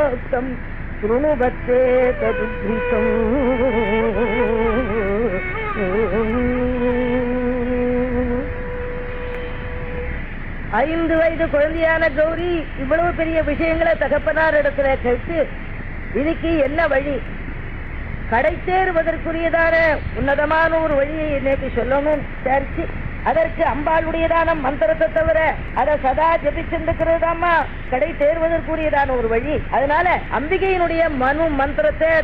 प्रोक्तम् शृणु भक्ते तदुद्धृतम् ஐந்து வயது குழந்தையான கௌரி இவ்வளவு பெரிய விஷயங்களை தகப்பனார் இடத்துல கேட்டு இதுக்கு என்ன வழி கடை சேருவதற்குரியதான உன்னதமான ஒரு வழியை நேற்று சொல்லணும் விசாரிச்சு அதற்கு அம்பாளுடையதான மந்திரத்தை தவிர அதை சதா ஜபிச்சிருக்கிறதாமா கடை தேர்வதற்குரியதான ஒரு வழி அதனால அம்பிகையினுடைய மனு மந்திரத்தை